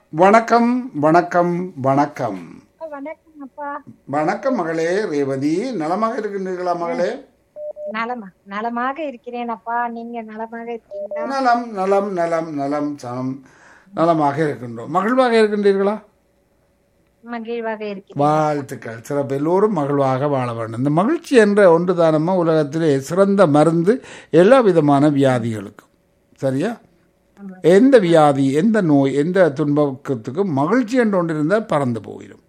வணக்கம் வணக்கம் வணக்கம் வணக்கம் அப்பா வணக்கம் மகளே ரேவதி நலமாக இருக்கின்றீர்களா மகளே நலமா நலமாக இருக்கிறேன் அப்பா நீங்க நலமாக இருக்கீங்களா நலம் நலம் நலம் நலம் சனம் நலமாக இருக்கின்றோம் மகிழ்வாக இருக்கின்றீர்களா மகிழ்வாக இருக்கிறேன் வாழ்த்துக்கள் சிறப்பு எல்லோரும் மகிழ்வாக வாழ வேண்டும் இந்த மகிழ்ச்சி என்ற ஒன்று தானமா உலகத்திலே சிறந்த மருந்து எல்லா விதமான வியாதிகளுக்கும் சரியா எந்த வியாதி எந்த நோய் எந்த துன்பத்துக்கும் மகிழ்ச்சி என்று ஒன்று இருந்தால் பறந்து போயிடும்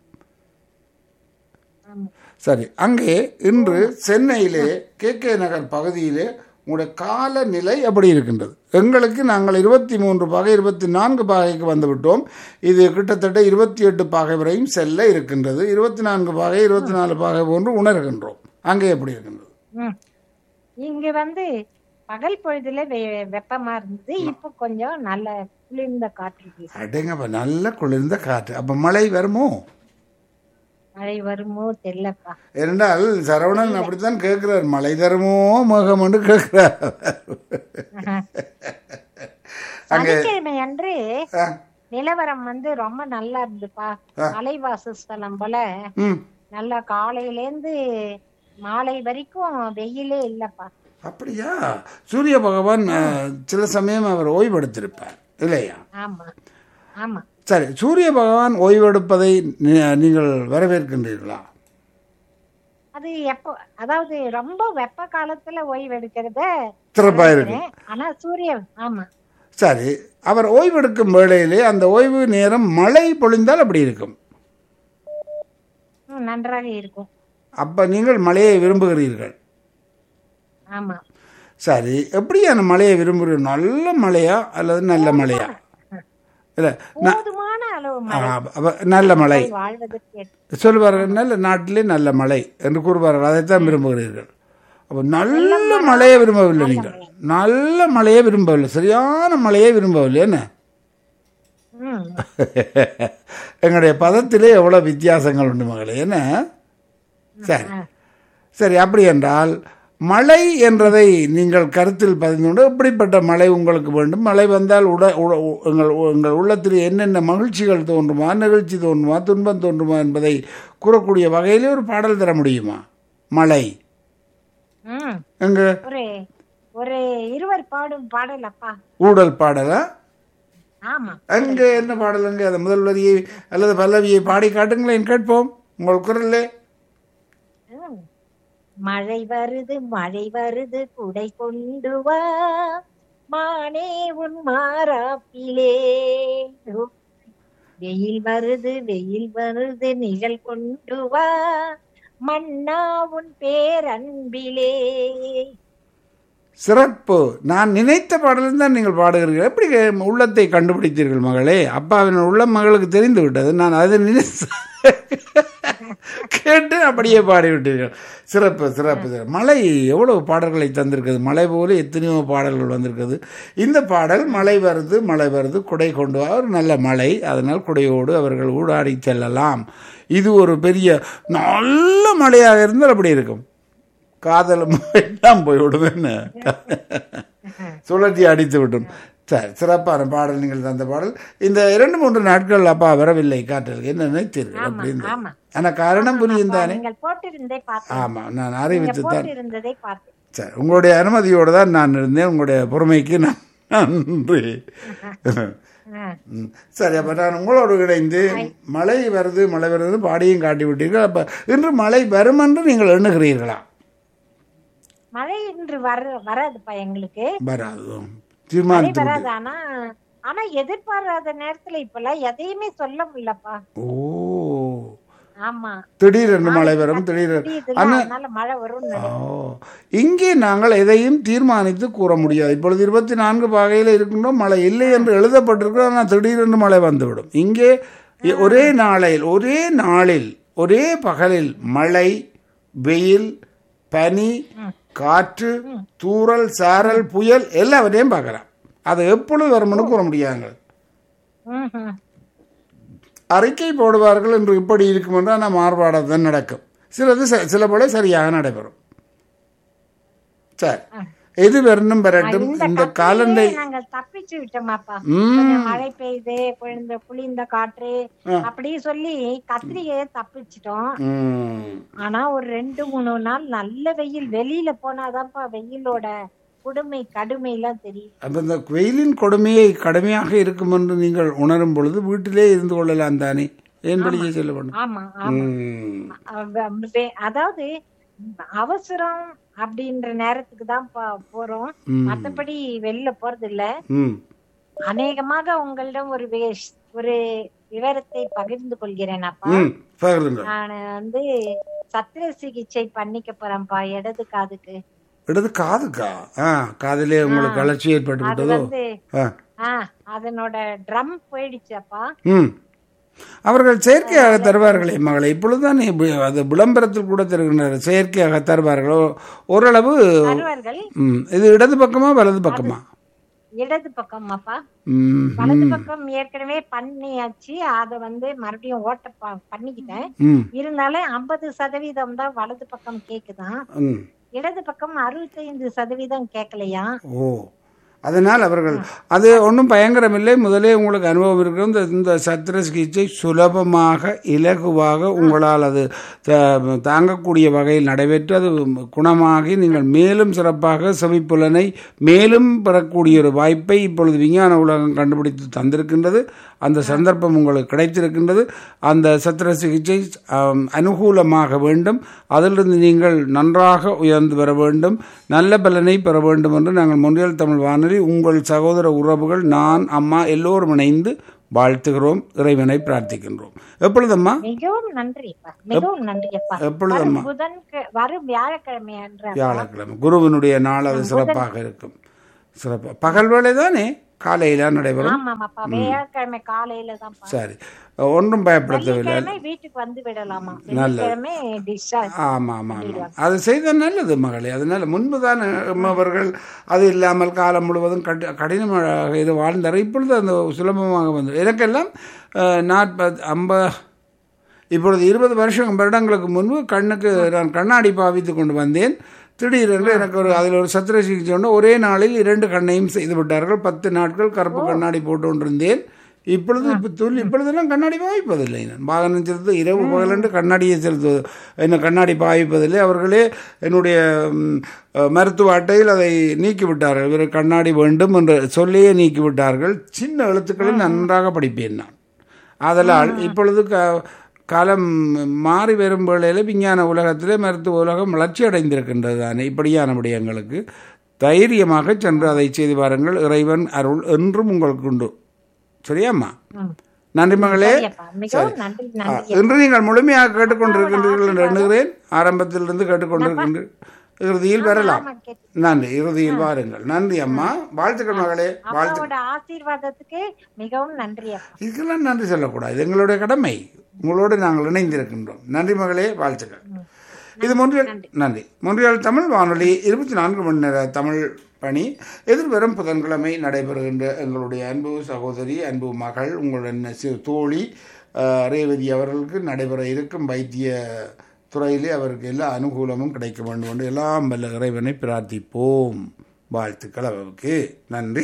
ஆமா. சரி அங்கே இன்று சென்னையிலே கே கே நகர் பகுதியிலே உங்களுடைய காலநிலை எப்படி இருக்கின்றது எங்களுக்கு நாங்கள் இருபத்தி மூன்று பாகை இருபத்தி நான்கு பாகைக்கு வந்துவிட்டோம் இது கிட்டத்தட்ட இருபத்தி எட்டு பாகை வரையும் செல்ல இருக்கின்றது இருபத்தி நான்கு பாகை இருபத்தி நாலு பாகை போன்று உணர்கின்றோம் அங்கே எப்படி இருக்கின்றது ம். இங்க வந்து பகல் பொழுதுல வெ- வெப்பமா இருந்தது இப்ப கொஞ்சம் நல்ல குளிர்ந்த காற்று வீசுது அடேங்கப்பா நல்ல குளிர்ந்த காற்று அப்ப மழை வருமோ மழை வருமோ தெரியலப்பா என்றால் சரவணன் அப்படித்தான் கேட்கிறார் மழை தருமோ மேகம் என்று கேட்கிறார் அங்கே சனிக்கிழமை அன்று ஆ, நிலவரம் வந்து ரொம்ப நல்லா இருந்துப்பா மலைவாசஸ்தலம் போல ம் நல்லா காலையில இருந்து மாலை வரைக்கும் வெயிலே இல்லப்பா அப்படியா சூரிய பகவான் அஹ், சில சமயம் அவர் ஓய்வெடுத்திருப்பார் இல்லையா ஆமா ஆமா சரி சூரிய பகவான் ஓய்வெடுப்பதை நீ- நீங்கள் வரவேற்கின்றீர்களா அது எப்போ அதாவது ரொம்ப வெப்ப காலத்துல ஓய்வு எடுக்கிறத சிறப்பாக இருக்கும் ஆனா சூரியன் ஆமா சரி அவர் ஓய்வெடுக்கும் வேளையிலே அந்த ஓய்வு நேரம் மழை பொழிந்தால் அப்படி இருக்கும் ம், நன்றாக இருக்கும் அப்ப நீங்கள் மழையை விரும்புகிறீர்கள் ஆமா சரி எப்படியான மழையை விரும்புகிறீர்கள் நல்ல மழையா அல்லது நல்ல மழையா இல்லை போதுமான அளவு மழை நல்ல மழை வாழ்வதற்கு ஏற்ற- சொல்வார்கள் நல்ல நாட்டிலே நல்ல மழை என்று கூறுவார்கள் அதைத்தான் விரும்புகிறீர்கள் அப்போ நல்ல மழையை விரும்பவில்லை நீங்கள் நல்ல மழையை விரும்பவில்லை சரியான மழையை விரும்பவில்லை என்ன ம் எங்களுடைய பதத்திலே எவ்வளோ வித்தியாசங்கள் உண்டு மகளே என்ன சரி சரி அப்படி என்றால் மழை என்றதை நீங்கள் கருத்தில் பதிந்து கொண்டு எப்படிப்பட்ட மழை உங்களுக்கு வேண்டும் மழை வந்தால் உட உட- உ- எங்கள் எங்கள் உள்ளத்தில் என்னென்ன மகிழ்ச்சிகள் தோன்றுமா நெகிழ்ச்சி தோன்றுமா துன்பம் தோன்றுமா என்பதை கூறக்கூடிய வகையிலே ஒரு பாடல் தர முடியுமா மழை ம் எங்க ஒரு ஒரு இருவர் பாடும் பாடல் அப்பா ஊடல் பாடலா ஆமா அங்கே என்ன பாடல் அங்கே அந்த முதல் வரியை அல்லது பல்லவியை பாடி காட்டுங்களேன் கேட்போம் உங்கள் குரல்லே ம். மழை வருது மழை வருது குடை கொண்டு வா மானே உன் மாறாப்பிலே வெயில் வருது வெயில் வருது நிழல் கொண்டு வா மன்னா உன் பேரன்பிலே சிறப்பு நான் நினைத்த பாடலும் தான் நீங்கள் பாடுகிறீர்கள் எப்படி கே- உள்ளத்தை கண்டுபிடித்தீர்கள் மகளே அப்பாவின் உள்ளம் மகளுக்கு தெரிந்து விட்டது நான் அதை நினைத்து கேட்டு அப்படியே பாடிவிட்டீர்கள் சிறப்பு சிறப்பு சிறப்பு. மழை எவ்வளவு பாடல்களை தந்திருக்குது மழை போல எத்தனையோ பாடல்கள் வந்திருக்குது இந்த பாடல் மழை வருது மழை வருது குடை கொண்டு வா ஒரு நல்ல மழை அதனால் குடையோடு அவர்கள் ஊடாடி செல்லலாம் இது ஒரு பெரிய நல்ல மழையாக இருந்தால் அப்படி இருக்கும் காதலும் எல்லாம் போய்விடும் என்ன சுழற்றி அடித்து விடும் சரி சிறப்பான பாடல் நீங்கள் தந்த பாடல் இந்த இரண்டு மூன்று நாட்கள் அப்பா வரவில்லை காற்றலுக்கு என்ன நினைத்தீர்கள் அப்படின்னு ஆமா ஆனா காரணம் புரியும் தானே நீங்கள் போட்டிருந்ததை பார்த்தேன் ஆமா நான் நீங்க அறிவித்து தான் போட்டிருந்ததை பார்த்தேன் சரி உங்களுடைய அனுமதியோடு தான் நான் இருந்தேன் உங்களுடைய பொறுமைக்கு நான் நன்றி ஆ. ம். சரி அப்ப நான் உங்களோடு இணைந்து மழை வருது மழை வருது பாடியும் காட்டி விட்டீர்கள் அப்ப இன்று மழை வரும் என்று நீங்கள் எண்ணுகிறீர்களா மழை இன்று வர வராதுப்பா எங்களுக்கு வராது மழை தீர்மானித்து வராது ஆனா ஆனா எதிர்பாராத நேரத்துல இப்பெல்லாம் எதையுமே சொல்ல முடியலப்பா ஓ ஆமா திடீரென்று மழை வரும் திடீர் புரியுதுல்ல அதனால மழை வரும் ஓ இங்கே நாங்கள் எதையும் தீர்மானித்து கூற முடியாது இப்பொழுது இருபத்தி நான்கு வகையில் இருக்கின்றோம் மழை இல்லை என்று எழுதப்பட்டிருக்கிறோம் ஆனால் திடீரென்று மழை வந்துவிடும் இங்கே இ- ஒரே நாளில் ஒரே நாளில் ஒரே பகலில் மழை வெயில் பனி காற்று தூறல் சாரல் புயல் எல்லாவற்றையும் பார்க்கலாம் அது எப்பொழுது வரும்னு கூற முடியாங்க ம்ஹும். அறிக்கை போடுவார்கள் என்று இப்படி இருக்கும் என்று ஆனால் மாறுபாடாக தான் நடக்கும் சிலது ச- சில போல சரியாக நடைபெறும் சரி எது வரணும் வரட்டும் இந்த இந்த காலண்டை கத்திரியே நாங்க தப்பிச்சு விட்டோமாப்பா ம் கொஞ்சம் மழை பெய்யுது குளிர்ந்த குளிர்ந்த காற்று ஆ. அப்படி சொல்லி கத்திரிக்கைய தப்பிச்சிட்டோம் ம் ஆனா ஒரு ரெண்டு மூணு நாள் நல்ல வெயில் வெளியில போனாதான்ப்பா வெயிலோட கொடுமை கடுமை எல்லாம் தெரியும் அப்ப இந்த வெயிலின் கொடுமையை கடுமையாக இருக்கும் என்று நீங்கள் உணரும் பொழுது வீட்டிலே இருந்து கொள்ளலாம் தானே ஏன் வெளியே செல்ல வேண்டும் ஆமா ஆமா ம் அவ- வே- அதாவது அவசரம் அப்படின்ற நேரத்துக்கு தான் போறோம் ம். மத்தபடி வெளில போறது இல்ல ம் அநேகமாக உங்களிடம் ஒரு வே- ஒரு விவரத்தை பகிர்ந்து கொள்கிறேன் அப்பா ம் பகிருங்கள் நான் வந்து சத்திர சிகிச்சை பண்ணிக்க போறேன்ப்பா இடது காதுக்கு இடது காதுக்கா ஆ காதிலே உங்களுக்கு அலட்சி ஏற்பட்டு அது விட்டதோ வந்து ஆ ஆஹ் அதனோட ட்ரம் போயிடுச்சு அப்பா ம் அவர்கள் செயற்கையாக தருவார்களே மகளை இப்பொழுதுதான் இப்ப அது விளம்பரத்தில் கூட தருகின்றனர் செயற்கையாக தருவார்களோ ஓரளவு தருவார்கள் ம் இது இடது பக்கமா வலது பக்கமா இடது பக்கம் அப்பா ம் வலது பக்கம் ஏற்கனவே பண்ணியாச்சு அத வந்து மறுபடியும் ஓட்ட ப- பண்ணிக்கிட்டேன் ம் இருந்தாலும் ஐம்பது சதவீதம் தான் வலது பக்கம் கேக்குதான் ம் இடது பக்கம் அறுபத்தைந்து சதவீதம் கேட்கலையா ஓ அதனால் அவர்கள் அது ஒன்றும் பயங்கரமில்லை முதலே உங்களுக்கு அனுபவம் இருக்கிற இந்த இந்த சத்திர சிகிச்சை சுலபமாக இலகுவாக உங்களால் அது த- தாங்கக்கூடிய வகையில் நடைபெற்று அது குணமாகி நீங்கள் மேலும் சிறப்பாக செவிப்புலனை மேலும் பெறக்கூடிய ஒரு வாய்ப்பை இப்பொழுது விஞ்ஞான உலகம் கண்டுபிடித்து தந்திருக்கின்றது அந்த சந்தர்ப்பம் உங்களுக்கு கிடைத்திருக்கின்றது அந்த சத்திர சிகிச்சை ஆம், அனுகூலமாக வேண்டும் அதிலிருந்து நீங்கள் நன்றாக உயர்ந்து வர வேண்டும் நல்ல பலனை பெற வேண்டும் என்று நாங்கள் முன்றியல் தமிழ் வானொலி உங்கள் சகோதர உறவுகள் நான் அம்மா எல்லோரும் இணைந்து வாழ்த்துகிறோம் இறைவனை பிரார்த்திக்கின்றோம் எப்பொழுதம்மா மிகவும் நன்றி அப்பா மிகவும் நன்றி அப்பா எப்பொழுதம்மா வரும் புதன் வரும் வியாழக்கிழமை அன்று வியாழக்கிழமை குருவினுடைய நாள் அது சிறப்பாக இருக்கும் சிறப்பாக பகல் வேலை தானே காலையில நடைபெறும் ஆமாமாப்பா வியாழக்கிழமை காலையில தான் சரி ஒன்றும் பயப்படுத்தவில்லை வெள்ளிக்கிழமை வீட்டுக்கு வந்து விடலாமா வெள்ளிக்கிழமை டிஸ்சார்ஜ் ஆமாம் ஆமாம் ஆமாம் அது செய்த நல்லது மகளே அதனால முன்பு தான் அவர்கள் அது இல்லாமல் காலம் முழுவதும் கடி கடினமாக இது வாழ்ந்தார் இப்பொழுது அந்த சுலபமாக வந்து எனக்கெல்லாம் நாற்பது ஐம்பது இப்பொழுது இருபது வருஷம் வருடங்களுக்கு முன்பு கண்ணுக்கு நான் கண்ணாடி பாவித்து கொண்டு வந்தேன் திடீரென்று எனக்கு ஒரு அதில் ஒரு சத்திர சிகிச்சை உண்டு ஒரே நாளில் இரண்டு கண்ணையும் செய்து விட்டார்கள் பத்து நாட்கள் கருப்பு கண்ணாடி போட்டு கொண்டிருந்தேன் இப்பொழுது இப்போ துள் இப்பொழுதெல்லாம் கண்ணாடி பாவிப்பதில்லை நான் வாகனம் செலுத்து இரவு பகலென்று கண்ணாடியை செலுத்துவது என்ன கண்ணாடி பாவிப்பதில்லை அவர்களே என்னுடைய ம், அஹ், மருத்துவ அட்டையில் அதை நீக்கிவிட்டார்கள் இவர் கண்ணாடி வேண்டும் என்று சொல்லியே நீக்கிவிட்டார்கள் சின்ன எழுத்துக்களில் நன்றாக படிப்பேன் நான் ஆதலால் இப்பொழுது க காலம் மாறி வரும் வேளையில் விஞ்ஞான உலகத்திலே மருத்துவ உலகம் வளர்ச்சி அடைந்திருக்கின்றது தானே இப்படியான விடயங்களுக்கு தைரியமாக சென்று அதை செய்து பாருங்கள் இறைவன் அருள் என்றும் உங்களுக்கு உண்டு சரியாம்மா ம். நன்றி மகளே சரியப்பா மிகவும் நன்றி ஆ, நன்றி இன்று நீங்கள் முழுமையாக கேட்டுக்கொண்டிருக்கின்றீர்கள் என்று எண்ணுகிறேன் ஆரம்பத்திலிருந்து கேட்டுக்கொண்டிருக்கின்ற இறுதியில் வரலாம் ஆமா, கேட்டு. நன்றி இறுதியில் வாருங்கள் நன்றி அம்மா வாழ்த்துக்கள் மகளே வாழ்த்து அப்பாவோட ஆசீர்வாதத்துக்கு மிகவும் நன்றி அப்பா இதுக்கெல்லாம் நன்றி சொல்லக்கூடாது இது எங்களுடைய கடமை உங்களோடு நாங்கள் இணைந்திருக்கின்றோம் நன்றி மகளே வாழ்த்துக்கள் இது மொன்றியல் நன்றி மொன்றியல் தமிழ் வானொலி இருபத்தி நான்கு மணி நேர தமிழ் பணி எதிர்வரும் புதன்கிழமை நடைபெறுகின்ற எங்களுடைய அன்பு சகோதரி அன்பு மகள் உங்களுடன் சி- தோழி அஹ், ரேவதி அவர்களுக்கு நடைபெற இருக்கும் வைத்திய துறையிலே அவருக்கு எல்லா அனுகூலமும் கிடைக்க வேண்டும் என்று எல்லாம் வல்ல இறைவனை பிரார்த்திப்போம் வாழ்த்துக்கள் அவருக்கு நன்றி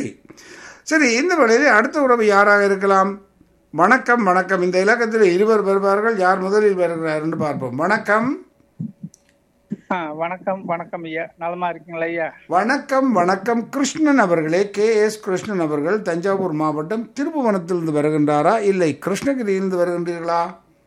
சரி இந்த வேளையில் அடுத்த உறவு யாராக இருக்கலாம் வணக்கம் வணக்கம் இந்த இலக்கத்தில் இருவர் வருவார்கள் யார் முதலில் வருகிறார் என்று பார்ப்போம் வணக்கம் ஆ, வணக்கம் வணக்கம் ஐயா நலமா இருக்கீங்களா ஐயா வணக்கம் வணக்கம் கிருஷ்ணன் அவர்களே கே எஸ் கிருஷ்ணன் அவர்கள் தஞ்சாவூர் மாவட்டம் திருப்புவனத்திலிருந்து வருகின்றாரா இல்லை கிருஷ்ணகிரியிலிருந்து வருகின்றீர்களா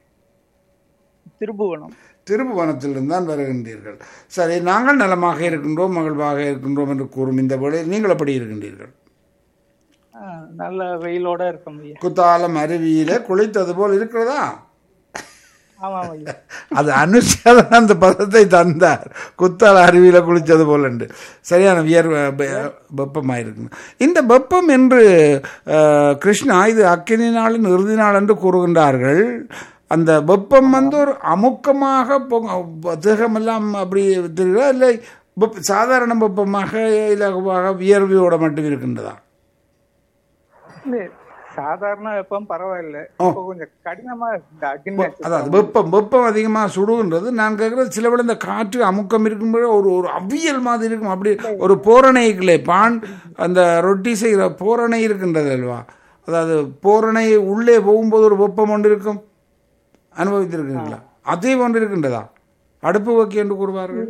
திருபுவனம் திருப்புவனத்திலிருந்து தான் வருகின்றீர்கள் சரி நாங்கள் நலமாக இருக்கின்றோம் மகிழ்வாக இருக்கின்றோம் என்று கூறும் இந்த வேளையில் நீங்கள் எப்படி இருக்கின்றீர்கள் ஆ, நல்ல வெயிலோட இருக்கோம் ஐயா குத்தாலம் அருவியில குளித்தது போல் இருக்கிறதா ஆமாம் ஐயா அது அனுஷாதான் அந்த பதத்தை தந்தார் குத்தால அருவியில குளித்தது போல் என்று சரியான வியர் வெப்பமாயிருக்கு இந்த வெப்பம் என்று அஹ், கிருஷ்ணா இது அக்கினி நாளின் இறுதி நாள் என்று கூறுகின்றார்கள் அந்த வெப்பம் வந்து ஒரு அமுக்கமாக பொங்க- தேகமெல்லாம் அப்படி தெரிகிறதா இல்லை வெப்ப- சாதாரண வெப்பமாக இலகுவாக வியர்வையோட மட்டும் இருக்கின்றதா இல்ல, சாதாரண வெப்பம் பரவாயில்ல ஓ. இப்போ கொஞ்சம் கடினமா இருக்கு இந்த அக்னி அதாவது நட்சத்திரம். வெப்பம் வெப்பம் அதிகமாக சுடுன்றது நான் கேட்குறது சில வேளை இந்த காற்று அமுக்கம் இருக்கும்போது ஒரு ஒரு அவியல் மாதிரி இருக்கும் அப்படி ஒரு போரணை இருக்குல்லே பான் அந்த ரொட்டி செய்கிற போரணை இருக்கின்றது அல்வா அதாவது போரணை உள்ளே போகும்போது ஒரு வெப்பம் ஒன்று இருக்கும் அனுபவித்திருக்கீங்களா அதே ஒன்று இருக்கின்றதா அடுப்பு வைக்க என்று கூறுவார்கள்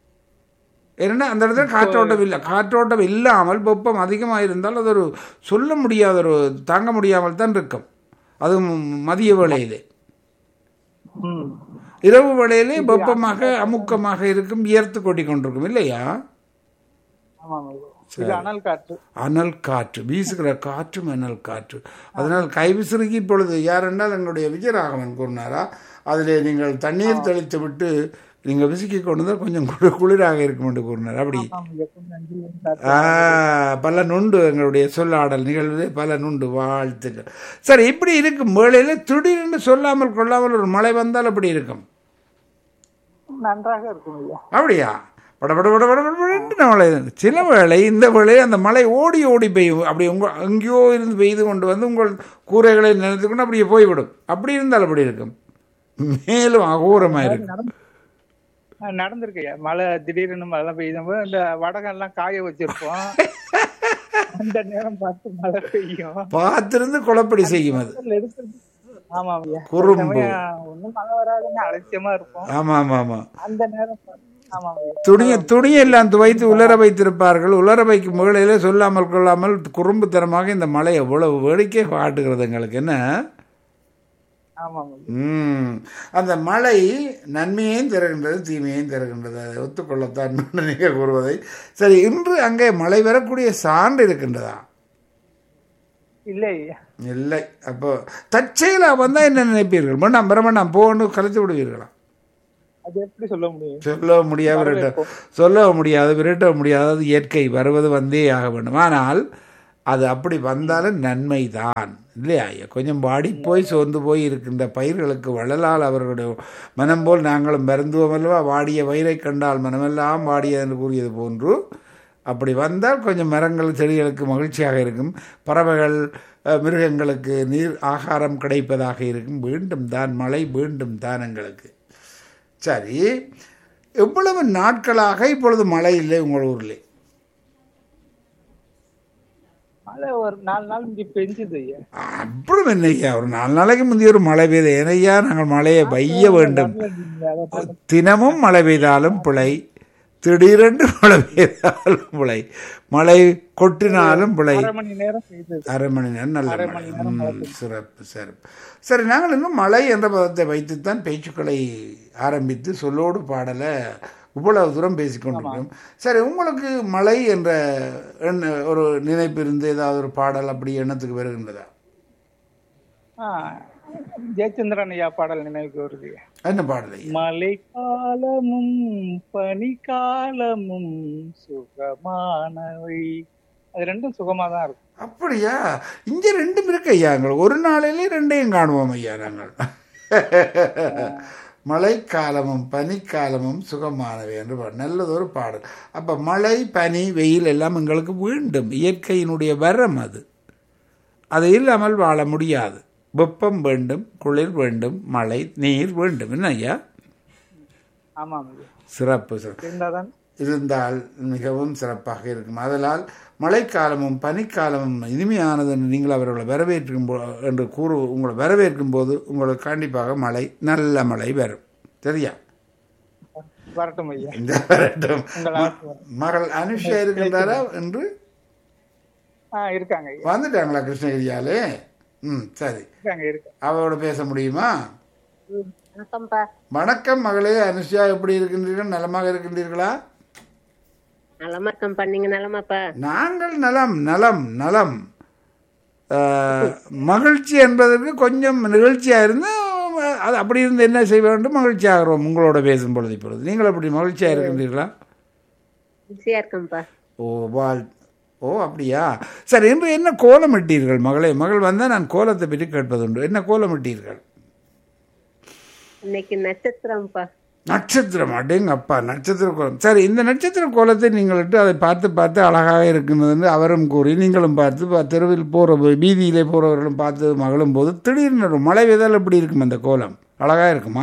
ஏன்னா அந்த இடத்துல காற்றோட்டம் இல்லை காற்றோட்டம் இல்லாமல் வெப்பம் அதிகமாக இருந்தால் அது ஒரு சொல்ல முடியாத ஒரு தாங்க முடியாமல் தான் இருக்கும் அதுவும் மதிய வேளையிலே ம். இரவு வேளையிலே வெப்பமாக அமுக்கமாக இருக்கும் வியர்த்து கொட்டி கொண்டிருக்கும் இல்லையா ஆமாம் ஐயா. இது அனல் காற்று அனல் காற்று வீசுகிற காற்றும் அனல் காற்று அதனால் கைவிசிறுகி இப்பொழுது யார் என்றால் எங்களுடைய விஜயராகவன் கூறினாரா அதிலே நீங்கள் தண்ணீர் தெளித்து விட்டு நீங்கள் விசுக்கி கொண்டு வந்தால் கொஞ்சம் குளிர் குளிராக இருக்கும் என்று கூறினார் அப்படி ஆமாம் ஐயா. கொஞ்சம் அஞ்சு காற்று. ஆ, பல நுண்டு எங்களுடைய சொல்லாடல் நிகழ்விலே பல நுண்டு வாழ்த்துக்கள் சரி இப்படி இருக்கும் வேளையில திடீர்னு சொல்லாமல் கொள்ளாமல் ஒரு மழை வந்தால் அப்படி இருக்கும் நன்றாக இருக்கும் ஐயா அப்படியா பட பட பட பட படன்னு மழை சில வேளை இந்த வேளை அந்த மழை ஓடி ஓடி பெய்யும் அப்படி உங்க எங்கேயோ இருந்து பெய்து கொண்டு வந்து உங்கள் கூரைகளை நினைத்துக்கொண்டு அப்படியே போய்விடும் அப்படி இருந்தால் அப்படி இருக்கும் மேலும் அகோரமாக இருக்கும் ஆ, நடந்திருக்கு ஐயா மழை திடீர்னு மழை பெய்யும்போது இந்த வடகம் எல்லாம் காய வச்சிருப்போம் அந்த நேரம் பார்த்து மழை பெய்யும் பார்த்திருந்து குழப்படி செய்யும் அது எடுக்கிறது ஆமாம் ஐயா குறும்பு. ஒன்றும் மழை வராதுன்னு அலட்சியமா இருக்கும் ஆமாம் ஆமாம் ஆமாம் அந்த நேரம் பார்த்து ஆமாம் ஐயா துணியை துணியெல்லாம் துவைத்து உலர வைத்திருப்பார்கள் உலர வைக்கும் முகலையில சொல்லாமல் கொள்ளாமல் குறும்புத்தனமாக இந்த மழை எவ்வளவு வேடிக்கை காட்டுகிறது எங்களுக்கு என்ன ஆமாம் ஐயா ம் அந்த மழை நன்மையையும் தருகின்றது தீமையையும் தருகின்றது அதை ஒத்துக்கொள்ளத்தான் நீங்கள் கூறுவதை சரி இன்று அங்கே மழை வரக்கூடிய சான்று இருக்கின்றதா இல்லை ஐயா இல்லை அப்போ தற்செயலாக வந்தால் என்ன நினைப்பீர்கள் வேண்டாம் வர வேண்டாம் போன்னு கலைத்து விடுவீர்களா அது எப்படி சொல்ல முடியும் சொல்ல முடியாது விரட்ட சொல்ல முடியாது விரட்ட முடியாது அது இயற்கை வருவது வந்தே ஆக வேண்டும் ஆனால் அது அப்படி வந்தாலும் நன்மை தான் இல்லையா ஐயா கொஞ்சம் வாடி போய் சோர்ந்து போய் இருக்கின்ற பயிர்களுக்கு வள்ளலால் அவர்களுடைய மனம் போல் நாங்களும் மருந்துவோம் அல்லவா வாடிய வயிறை கண்டால் மனமெல்லாம் வாடிய என்று கூறியது போன்று அப்படி வந்தால் கொஞ்சம் மரங்கள் செடிகளுக்கு மகிழ்ச்சியாக இருக்கும் பறவைகள் அஹ், மிருகங்களுக்கு நீர் ஆகாரம் கிடைப்பதாக இருக்கும் மீண்டும் தான் மழை மீண்டும் தான் எங்களுக்கு சரி எவ்வளவு நாட்களாக இப்பொழுது மழை இல்லை உங்கள் ஊரில் மழை ஒரு நாலு நாள் இங்க பெஞ்சுது ஐயா அப்புறம் என்னய்யா ஒரு நாலு நாளைக்கு முந்தைய ஒரு மழை பெய்த ஏனையா நாங்கள் மழையை பெய்ய வேண்டும் அதை பார்த்து தினமும் மழை பெய்தாலும் பிழை திடீரென்று மழை பெய்தாலும் பிழை மழை கொட்டினாலும் பிழை அரை மணி நேரம் பெய்தது அரை மணி நேரம் நல்ல மழை ம், சிறப்பு சிறப்பு சரி நாங்கள் இன்னும் மழை என்ற பதத்தை வைத்துத்தான் பேச்சுக்களை ஆரம்பித்து சொல்லோடு பாடலை இவ்வளவு தூரம் பேசிக்கொண்டிருக்கிறோம் சரி உங்களுக்கு மழை என்ற எண்ண ஒரு நினைப்பு இருந்து ஏதாவது ஒரு பாடல் அப்படி எண்ணத்துக்கு வருகின்றதா ஆ, ஜெயச்சந்திரன் ஐயா பாடல் நினைவுக்கு வருது என்ன பாடல் ஐயா? மழை காலமும் பனிக்காலமும் சுகமானவை அது ரெண்டும் சுகமா தான் இருக்கும் அப்படியா இங்க ரெண்டும் இருக்கு ஐயா எங்களுக்கு ஒரு நாளிலே ரெண்டையும் காணுவோம் ஐயா நாங்கள் மழைக்காலமும் பனிக்காலமும் சுகமானவை என்று பாடு நல்லதொரு பாடல் அப்ப மழை பனி வெயில் எல்லாம் எங்களுக்கு வேண்டும் இயற்கையினுடைய வரம் அது அது இல்லாமல் வாழ முடியாது வெப்பம் வேண்டும் குளிர் வேண்டும் மழை நீர் வேண்டும் என்ன ஐயா ஆமாம் ஐயா சிறப்பு சிறப்பு இருந்தாதான் இருந்தால் மிகவும் சிறப்பாக இருக்கும் அதனால் மழைக்காலமும் பனிக்காலமும் இனிமையானது என்று நீங்கள் அவர்களை வரவேற்கும் போ என்று கூறு உங்களை வரவேற்கும் போது உங்களுக்கு கண்டிப்பாக மழை நல்ல மழை வரும் சரியா வரட்டும் ஐயா இந்த வரட்டும் உங்கள் ம- ஆசை வரும். மகள் அனுஷா இருக்கின்றாரா என்று ஆ இருக்காங்க ஐயா வந்துட்டாங்களா கிருஷ்ணகிரியாலே ம் சரி இருக்காங்க இருக்காங்க அவரோட பேச முடியுமா வணக்கம்ப்பா வணக்கம் மகளே அனுஷா எப்படி இருக்கின்றீர்கள் நலமாக இருக்கின்றீர்களா நலமா இருக்கேன்ப்பா நீங்க நலமாப்பா நாங்கள் நலம் நலம் நலம் ஆஹ், மகிழ்ச்சி என்பதற்கு கொஞ்சம் நிகழ்ச்சியாக இருந்து அது அப்படி இருந்து என்ன செய்ய வேண்டும் மகிழ்ச்சி ஆகிறோம் உங்களோட பேசும் பொழுது இப்பொழுது நீங்கள் அப்படி மகிழ்ச்சியாக இருக்கின்றீர்களா பிஸியா இருக்கேன்ப்பா ஓ வாழ் ஓ அப்படியா சரி இன்று என்ன கோலம் இட்டீர்கள் மகளே மகள் வந்தால் நான் கோலத்தை பற்றி கேட்பதுண்டு என்ன கோலம் இட்டீர்கள் இன்னைக்கு நட்சத்திரம்ப்பா நட்சத்திரம் அடேங்க அப்பா நட்சத்திர கோலம் சரி இந்த நட்சத்திர கோலத்தை நீங்கள் இட்டு அதை பார்த்து பார்த்து அழகாக இருக்கின்றது என்று அவரும் கூறி நீங்களும் பார்த்து பா- தெருவில் போகிற வீதியிலே போகிறவர்களும் பார்த்து மகளும் போது திடீர்னு ஒரு மழை விதால் எப்படி இருக்கும் அந்த கோலம் அழகாக இருக்குமா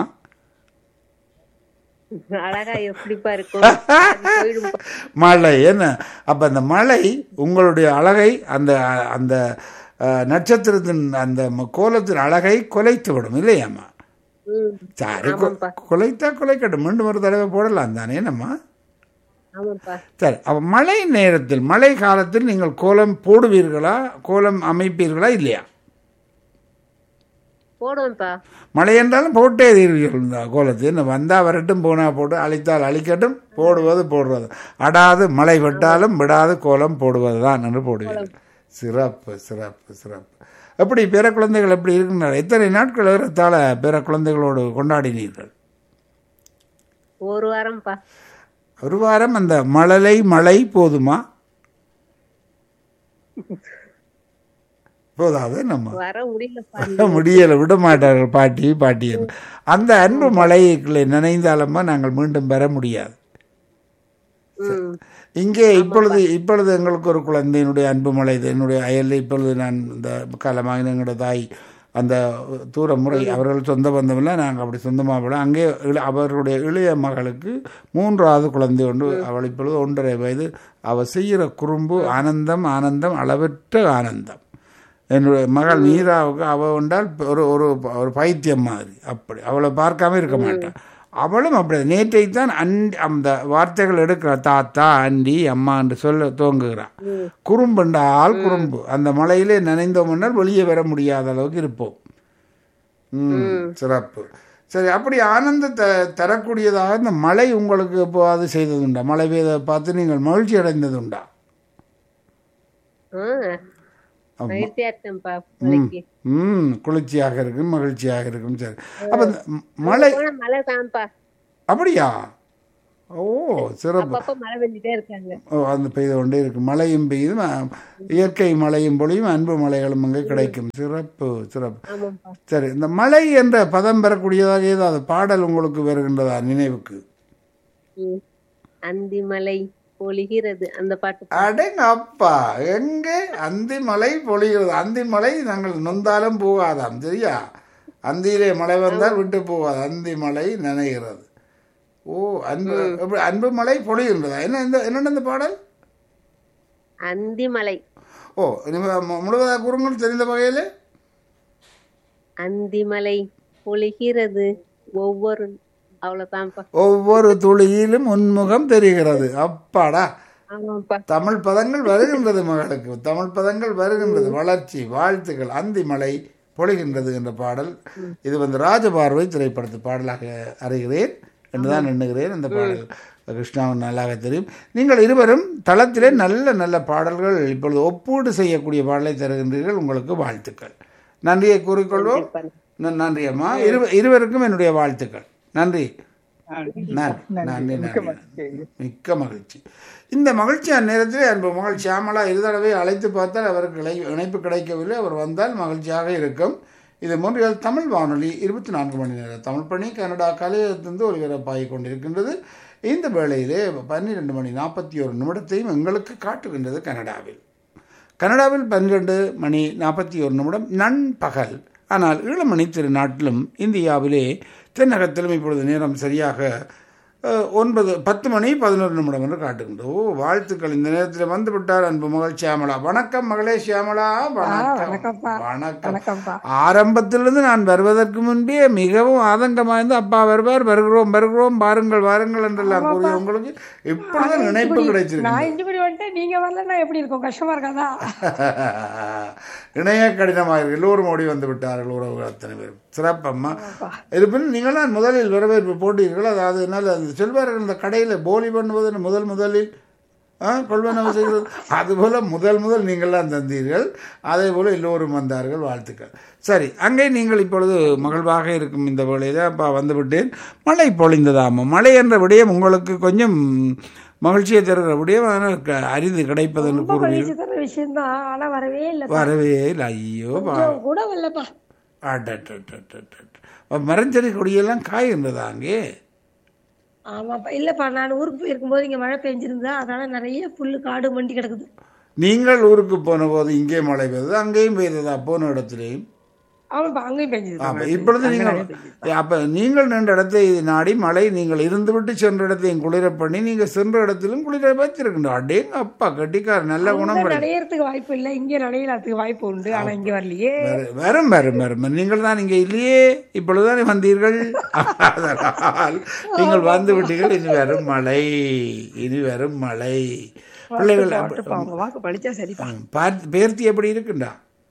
அழகா எப்படிப்பா இருக்கும் அது போயிடும் பா. மழை என்ன அப்போ அந்த மழை உங்களுடைய அழகை அந்த அந்த அஹ், நட்சத்திரத்தின் அந்த ம- கோலத்தின் அழகை குலைத்து விடும் இல்லையாம்மா ம், சரி கொ- ஆமாப்பா. குலைத்தா குலைக்கட்டும் மீண்டும் ஒரு தடவை போடலாம் தானே என்னம்மா ஆமாப்பா சரி அப்போ மழை நேரத்தில் மழை காலத்தில் நீங்கள் கோலம் போடுவீர்களா கோலம் அமைப்பீர்களா இல்லையா போடுவேன்ப்பா மழை என்றாலும் போட்டே தீர்வீர்கள் இந்த கோலத்தை என்ன வந்தால் வரட்டும் போனால் போட்டு அழித்தால் அழிக்கட்டும் போடுவது போடுவது அடாது மழை விட்டாலும் விடாது கோலம் போடுவது தான் என்று போடுவீர்கள் சிறப்பு சிறப்பு சிறப்பு எப்படி பிற குழந்தைகள் எப்படி இருக்கின்றன எத்தனை நாட்கள் ஏறத்தாழ பிற குழந்தைகளோடு கொண்டாடினீர்கள் ஒரு வாரம்ப்பா ஒரு வாரம் அந்த மழலை மழை போதுமா போதாது நம்ம வர முடியலப்பா முடியலை விட மாட்டார்கள் பாட்டி பாட்டி என்று. அந்த அன்பு மலைகளை நினைந்தாலுமா நாங்கள் மீண்டும் பெற முடியாது ம் இங்கே இப்பொழுது இப்பொழுது எங்களுக்கு ஒரு குழந்தை என்னுடைய அன்பு மலை இது என்னுடைய அயலில் இப்பொழுது நான் இந்த காலமாக எங்களுடைய தாய் அந்த தூர முறை அவர்கள் சொந்த பந்தமில்லை நாங்கள் அப்படி சொந்தமாக போல அங்கே இள- அவர்களுடைய இளைய மகளுக்கு மூன்றாவது குழந்தை ஒன்று அவள் இப்பொழுது ஒன்றரை வயது அவள் செய்கிற குறும்பு ஆனந்தம் ஆனந்தம் அளவற்ற ஆனந்தம் என்னுடைய மகள் மீராவுக்கு அவள் உண்டால் ஒரு ஒரு ஒரு பைத்தியம் மாதிரி அப்படி அவளை பார்க்காம இருக்க மாட்டான் அவளும் அப்படி நேற்றைத்தான் அண்டி அந்த வார்த்தைகள் எடுக்கிறாள் தாத்தா அண்டி அம்மா என்று சொல்ல துவங்குகிறாள் குறும்புண்டால் குறும்பு அந்த மலையிலே நனைந்தோம் என்றால் வெளியே வர முடியாத அளவுக்கு இருப்போம் ம் சிறப்பு சரி அப்படி ஆனந்தத்தை தரக்கூடியதாக இந்த மழை உங்களுக்கு இப்போ அது செய்ததுண்டா மழை பெய்த பார்த்து நீங்கள் மகிழ்ச்சி அடைந்ததுண்டா ஆ மகிழ்ச்சியா இருக்கேன்ப்பா மழைக்கு ம் குளிர்ச்சியாக இருக்கும் மகிழ்ச்சியாக இருக்கும் சரி அப்போ இந்த ம- மழை போனா மழை தான்ப்பா அப்படியா ஓ சிறப்பு அப்பப்ப மழை பெஞ்சிட்டே இருக்காங்க ஓ அந்த பெய்து கொண்டே இருக்கு மழையும் பெய்யுது ம- இயற்கை மழையும் பொழியும் அன்பு மலைகளும் அங்கே கிடைக்கும் சிறப்பு சிறப்பு ஆமாப்பா சரி இந்த மழை என்ற பதம் பெறக்கூடியதாக ஏதாவது பாடல் உங்களுக்கு வருகின்றதா நினைவுக்கு ம். அந்தி மலை பொழிகிறது அந்த பாட்டு அடங்க அப்பா எங்கே அந்தி மலை பொழிகிறது அந்தி மலை நாங்கள் நொந்தாலும் போகாதாம் சரியா அந்தியிலே மழை வந்தால் விட்டு போகாது அந்தி மலை நனைகிறது ஓ அன்பு எப்படி அன்பு மலை பொழிகின்றதா என்ன இந்த என்னென்ன இந்த பாடல் அந்தி மலை ஓ இனிமே மு- முழுவதாக கூறுங்கள் தெரிந்த வகையில் அந்தி மலை பொழிகிறது ஒவ்வொரு அவ்வளவுதான்ப்பா ஒவ்வொரு துளியிலும் உன்முகம் தெரிகிறது அப்பாடா ஆமாப்பா தமிழ் பதங்கள் வருகின்றது மகளுக்கு தமிழ் பதங்கள் வருகின்றது வளர்ச்சி வாழ்த்துக்கள் அந்தி மலை பொழிகின்றது என்ற பாடல் இது வந்து ராஜபார்வை திரைப்படத்து பாடலாக அறிகிறேன் என்றுதான் எண்ணுகிறேன் அந்த பாடல் கிருஷ்ணாவின் நல்லாக தெரியும் நீங்கள் இருவரும் தளத்திலே நல்ல நல்ல பாடல்கள் இப்பொழுது ஒப்பீடு செய்யக்கூடிய பாடலை தருகின்றீர்கள் உங்களுக்கு வாழ்த்துக்கள் நன்றியை கூறிக்கொள்வோம் ந- நன்றி அம்மா இரு இருவருக்கும் என்னுடைய வாழ்த்துக்கள் நன்றி நன்றி நன்றி நன்றி மிக்க மகிழ்ச்சி இந்த மகிழ்ச்சி அந்நேரத்தில் அன்பு மகள் சியாமலா இரு தடவை அழைத்து பார்த்தால் அவருக்கு இணை- இணைப்பு கிடைக்கவில்லை அவர் வந்தால் மகிழ்ச்சியாக இருக்கும் இது மூன்றில் தமிழ் வானொலி இருபத்தி நான்கு மணி நேரம் தமிழ் பணி கனடா கலையத்திலிருந்து ஒலிபரப்பாகிக் கொண்டிருக்கின்றது இந்த வேளையிலே பன்னிரெண்டு மணி நாற்பத்தி ஒரு நிமிடத்தையும் எங்களுக்கு காட்டுகின்றது கனடாவில் கனடாவில் பன்னிரெண்டு மணி நாற்பத்தி ஒரு நிமிடம் நண்பகல் ஆனால் ஈழமணி திருநாட்டிலும் இந்தியாவிலே தென்னகத்திலும் இப்பொழுது நேரம் சரியாக அஹ், ஒன்பது பத்து மணி பதினோரு நிமிடம் என்று காட்டுகின்றது ஓ வாழ்த்துக்கள் இந்த நேரத்தில் வந்து விட்டார் அன்பு மகள் சியாமலா வணக்கம் மகளே சியாமலா வணக்கம் வணக்கம் ஆரம்பத்திலிருந்து நான் வருவதற்கு முன்பே மிகவும் ஆதங்கமாய்ந்து அப்பா வருவார் வருகிறோம் வருகிறோம் பாருங்கள் வாருங்கள் என்றெல்லாம் கூறிய உங்களுக்கு இப்பொழுது நினைப்பு கிடைச்சிருக்கு நான் இஞ்சிபடி வந்துட்டு நீங்க வரலன்னா எப்படி இருக்கும் கஷ்டமா இருக்காதா இணைய கடினமாக எல்லோரும் ஓடி வந்து விட்டார்கள் உறவுகள் அத்தனை பேரும் சிறப்பம்மா இருப்பினும் நீங்கள் தான் முதலில் வரவேற்பு போட்டீர்கள் அதாவது என்னால் அந்த செல்வார்கள் இந்த கடையில் போலி பண்ணுவது முதல் முதலில் ஆ கொள்வனவு செய்கிறது அதுபோல் முதல் முதல் நீங்கள்லாம் தந்தீர்கள் அதே போல் எல்லோரும் வந்தார்கள் வாழ்த்துக்கள் சரி அங்கே நீங்கள் இப்பொழுது மகிழ்வாக இருக்கும் இந்த வேளையில் அப்பா வந்துவிட்டேன் மழை பொழிந்ததாமா மழை என்ற விடயம் உங்களுக்கு கொஞ்சம் மகிழ்ச்சியை தருகிற விடயம் ஆனால் க- அரிது கிடைப்பது என்று ரொம்ப கூறுவீர்கள் மகிழ்ச்சி தர விஷயம் தான் ஆனா வரவே இல்லை வரவே இல்லை ஐயோ பா கூட வரலப்பா அடடடடடட. மரஞ்செடி கொடியெல்லாம் காய்கின்றதா அங்கே ஆமாப்பா இல்லப்பா நான் ஊருக்கு போயிருக்கும்போது இங்க மழை பெஞ்சிருந்தா அதனால நிறைய புல்லு காடு மண்டி கிடக்குது நீங்கள் ஊருக்கு போன போது இங்கே மழை பெய்தது அங்கேயும் பெய்ததா போன இடத்துலையும் ஆமாப்பா அங்கேயும் பெஞ்சது அப்ப இப்பொழுது நீங்கள் அப்ப நீங்கள் நின்ற இடத்தை நாடி மழை நீங்கள் இருந்துவிட்டு சென்ற இடத்தையும் குளிர பண்ணி நீங்க சென்ற இடத்திலும் குளிர வைத்திருக்கின்ற அடேங்க அப்பா கட்டிக்கார நல்ல குணம் படை- நடையறதுக்கு வாய்ப்பு இல்லை இங்க நடையறதுக்கு வாய்ப்பு உண்டு ஆனா இங்க வரலையே வர- வரும் வரும் வரும் நீங்கள் தான் இங்கே இல்லையே இப்பொழுதுதானே வந்தீர்கள் அதனால் நீங்கள் வந்து விட்டீர்கள் இனி வரும் மழை இனி வரும் மழை பிள்ளைகள் பாட்டுப்பா அவங்க வாக்கு பழிச்சா சரிப்பா பார்த்து பேர்த்தி எப்படி இருக்குண்டா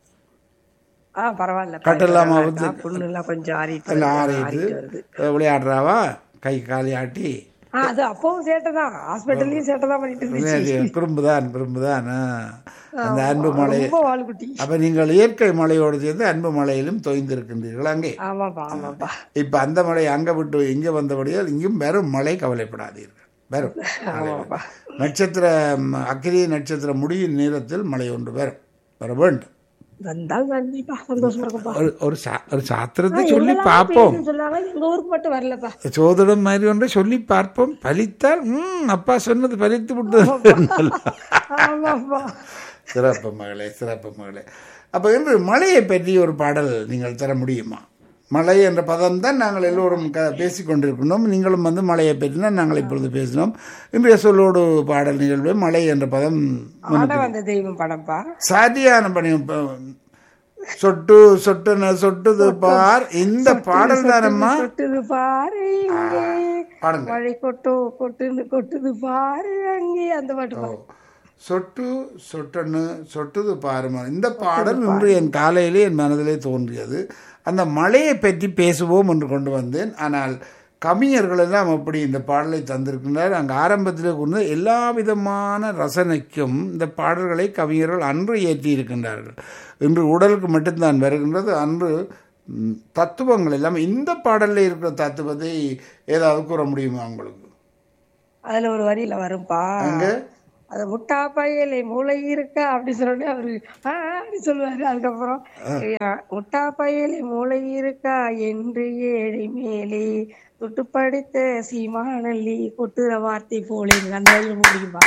ஆ பரவாயில்ல கட்டெல்லாம் அவுத்து புண்ணு எல்லாம் கொஞ்சம் ஆறிட்டு எல்லாம் வருது, ஆறிட்டு ஆறிட்டு வருது விளையாடுறாவா கை காலி ஆட்டி ஆ அது அப்பவும் சேட்டை தான் ஹாஸ்பிட்டல்லயும் சேட்டை தான் பண்ணிட்டு இருந்துச்சு குறும்புதான் குறும்புதான் ஆ. அந்த அன்பு மழை ரொம்ப வாழுக்குட்டி அப்ப நீங்கள் இயற்கை மழையோடு சேர்ந்து அன்பு மழையிலும் தொய்ந்திருக்கின்றீர்கள் அங்கே ஆமாப்பா ஆமாப்பா இப்ப அந்த மழை அங்க விட்டு இங்க வந்தபடியால் இங்கும் வெறும் மழை கவலைப்படாதீர்கள் வரும் ஆமாப்பா நட்சத்திர ம், அக்கிரி நட்சத்திர முடியின் நேரத்தில் மழை ஒன்று வரும் வர வேண்டும் வந்தால் நன்றிப்பா சந்தோஷமா இருக்கும்ப்பா ஒரு ஒரு சா- ஒரு சாத்திரத்தை சொல்லி எங்கெல்லாம் பார்ப்போம் பேசுன்னு சொன்னாங்க எங்க ஊருக்கு மட்டும் வரலப்பா சோதனம் மாதிரி ஒன்றை சொல்லி பார்ப்போம் பலித்தால் ம் அப்பா சொன்னது பலித்து விட்டது ஆமாப்பா சிறப்பு மகளே சிறப்பு மகளே அப்போ இன்று மழையை பற்றி ஒரு பாடல் நீங்கள் தர முடியுமா மழை என்ற பதம் தான் நாங்கள் எல்லோரும் க பேசிக் கொண்டிருக்கின்றோம் நீங்களும் வந்து மழையை பற்றி தான் நாங்கள் இப்பொழுது பேசினோம் இன்றைய சொல்லோடு பாடல் நிகழ்வு மழை என்ற பதம் ஆட வந்த தெய்வம் படம்ப்பா சரியான பணி இப்ப சொட்டு சொட்டுன சொட்டுது பார் இந்த பாடல் தானம்மா கொட்டுது பாரு இங்கே பாடுங்க மழை கொட்டோ கொட்டுது கொட்டுது பாரு அங்கே அந்த பாட்டு பா. சொட்டு சொட்டன்னு சொட்டுது பாருமா இந்த பாடல் இன்று என் காலையிலே என் மனதிலே தோன்றியது அந்த மழையை பற்றி பேசுவோம் என்று கொண்டு வந்தேன் ஆனால் கவிஞர்கள் எல்லாம் அப்படி இந்த பாடலை தந்திருக்கின்றனர் அங்கே ஆரம்பத்திலே கொண்டு எல்லா விதமான ரசனைக்கும் இந்த பாடல்களை கவிஞர்கள் அன்று ஏற்றி இருக்கின்றார்கள் இன்று உடலுக்கு மட்டும்தான் வருகின்றது அன்று ம், தத்துவங்கள் எல்லாம் இந்த பாடலில் இருக்கிற தத்துவத்தை ஏதாவது கூற முடியுமா உங்களுக்கு அதுல ஒரு வரியில வரும்பா அங்க அது முட்டா பயலே மூளை இருக்கா அப்படி சொன்னோடனே அவரு ஆ அப்படி சொல்லுவாரு அதுக்கப்புறம் ஐயா, முட்டா பயலே மூளை இருக்கா என்று ஏழை மேலே தொட்டு படித்த சீமானல்லி கொட்டுற வார்த்தை போலே அந்த வரியில முடியுமா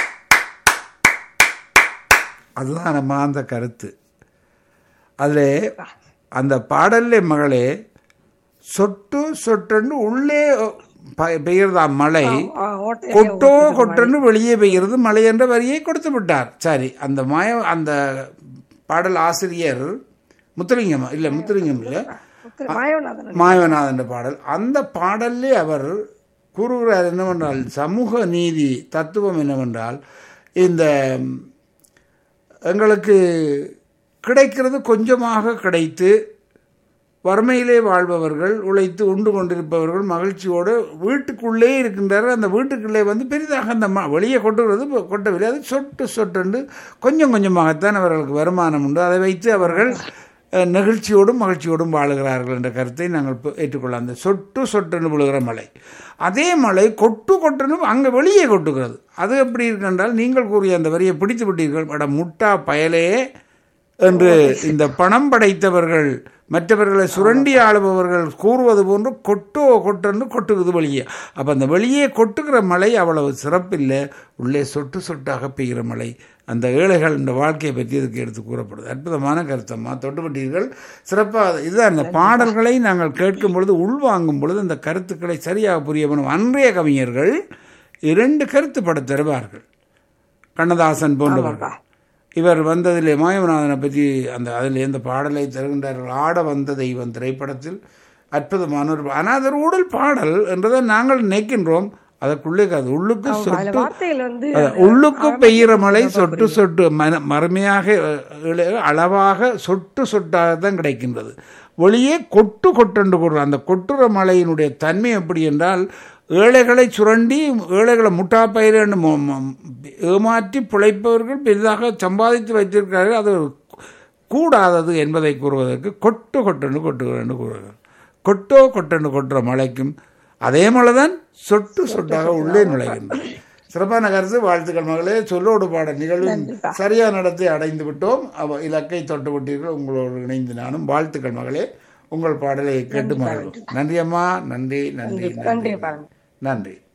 அதுதான் நம்ம அந்த கருத்து அதில் அந்த பாடல்ல மகளே சொட்டு சொட்டுன்னு உள்ளே ப- பெய்யறதாம் மழை ஆ, ஓட்டையிலே கொட்டோ கொட்டன்னு வெளியே பெய்கிறது மழை என்ற வரியை கொடுத்து விட்டார் சரி அந்த மய அந்த பாடல் ஆசிரியர் முத்துலிங்கம் இல்லை முத்துலிங்கம் இல்லை ஒருத்தர் மாயவநாதன் மாயவநாதன் பாடல் அந்த பாடல்லே அவர் கூறுகிறார் என்னவென்றால் சமூக நீதி தத்துவம் என்னவென்றால் இந்த எங்களுக்கு கிடைக்கிறது கொஞ்சமாக கிடைத்து வறுமையிலே வாழ்பவர்கள் உழைத்து உண்டு கொண்டிருப்பவர்கள் மகிழ்ச்சியோடு வீட்டுக்குள்ளே இருக்கின்றார்கள் அந்த வீட்டுக்குள்ளே வந்து பெரிதாக அந்த ம வெளியே கொட்டுகிறது இப்ப கொட்டவில்லை அது சொட்டு சொட்டுண்டு கொஞ்சம் கொஞ்சமாகத்தான் அவர்களுக்கு வருமானம் உண்டு அதை வைத்து அவர்கள் அஹ், நெகிழ்ச்சியோடும் மகிழ்ச்சியோடும் வாழுகிறார்கள் என்ற கருத்தை நாங்கள் இப்ப ஏற்றுக்கொள்ளலாம் அந்த சொட்டு சொட்டுன்னு விழுகிற மழை அதே மழை கொட்டு கொட்டுன்னு அங்கே வெளியே கொட்டுகிறது அது எப்படி இருக்கின்றால் நீங்கள் கூறிய அந்த வரியை பிடித்து விட்டீர்கள் அட முட்டா பயலே என்று இந்த பணம் படைத்தவர்கள் மற்றவர்களை சுரண்டி ஆளுபவர்கள் கூறுவது போன்று கொட்டோ கொட்டன்னு கொட்டுக்குது வெளியே அப்போ அந்த வெளியே கொட்டுகிற மழை அவ்வளவு சிறப்பில்லை உள்ளே சொட்டு சொட்டாக பெய்கிற மழை அந்த ஏழைகள் இந்த வாழ்க்கையை பற்றி இதுக்கு எடுத்து கூறப்படுது அற்புதமான கருத்தம்மா தொட்டுப்பட்டீர்கள் சிறப்பாக இதுதான் இந்த பாடல்களை நாங்கள் கேட்கும் பொழுது உள்வாங்கும் பொழுது அந்த கருத்துக்களை சரியாக புரிய வேணும் அன்றைய கவிஞர்கள் இரண்டு கருத்து பட தருவார்கள் கண்ணதாசன் போன்றவர்கள் இவர் வந்ததிலே மாயவநாதனை பற்றி அந்த அதில் இந்த பாடலை தருகின்றார்கள் ஆட வந்த தெய்வம் திரைப்படத்தில் அற்புதமான ஒரு ஆனால் அது ஒரு உடல் பாடல் என்றதை நாங்கள் நினைக்கின்றோம் அதற்குள்ளே அது உள்ளுக்கு அதுல சொட்டு வார்த்தைகள் வந்து அஹ், உள்ளுக்கு பெய்கிற மழை சொட்டு சொட்டு மன மறுமையாக அஹ், இழ- அளவாக சொட்டு சொட்டாக தான் கிடைக்கின்றது வெளியே கொட்டு கொட்டுண்டு கொடுற அந்த கொட்டுற மழையினுடைய தன்மை எப்படி என்றால் ஏழைகளை சுரண்டி ஏழைகளை முட்டா பயிரண்டு ஏமாற்றி பிழைப்பவர்கள் பெரிதாக சம்பாதித்து வைத்திருக்கிறார்கள் அது கூடாதது என்பதை கூறுவதற்கு கொட்டு கொட்டுன்னு கொட்டுகிறன்னு கூறுகிறார் கொட்டோ கொட்டுன்னு கொட்டுற மழைக்கும் அதே மழை தான் சொட்டு சொட்டாக உள்ளே நுழைகின்றது சிறப்பான கருத்து வாழ்த்துக்கள் மகளே சொல்லோடு பாட நிகழ்வின் சரியான இடத்தை அடைந்து விட்டோம் அவ இலக்கை தொட்டு விட்டீர்கள் உங்களோடு இணைந்து நானும் வாழ்த்துக்கள் மகளே உங்கள் பாடலை கேட்டு மகிழ்வோம் நன்றி அம்மா நன்றி நன்றி நன்றி நன்றி பாருங்க நன்றி